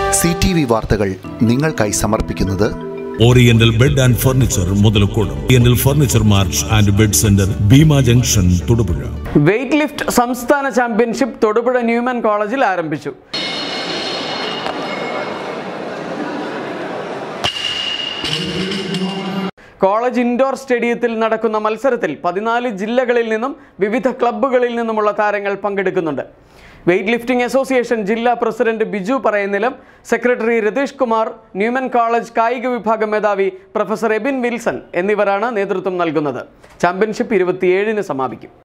C T V വാർത്തകൾ നിങ്ങൾക്കായി സമർപ്പിക്കുന്നത് oriental bed and furniture Muthalakode oriental furniture mart and bed centre Bheema junction Thodupuzha weight lift സംസ്ഥാന championship Thodupuzha Newman കോളേജിൽ ആരംഭിച്ചു കോളേജ് ഇൻഡോർ സ്റ്റേഡിയത്തിൽ നടക്കുന്ന മത്സരത്തിൽ പതിനാല് ജില്ലകളിൽ നിന്നും വിവിധ ക്ലബ്ബുകളിൽ നിന്നുമുള്ള താരങ്ങൾ പങ്കെടുക്കുന്നുണ്ട് വെയ്റ്റ് ലിഫ്റ്റിംഗ് അസോസിയേഷൻ ജില്ലാ പ്രസിഡന്റ് ബിജു പറയുന്നിലും secretary Ratheesh Kumar Newman college കായിക വിഭാഗം മേധാവി പ്രൊഫസർ എബിൻ വിൽസൺ എന്നിവരാണ് നേതൃത്വം നൽകുന്നത് ചാമ്പ്യൻഷിപ്പ് ഇരുപത്തിയേഴിന് സമാപിക്കും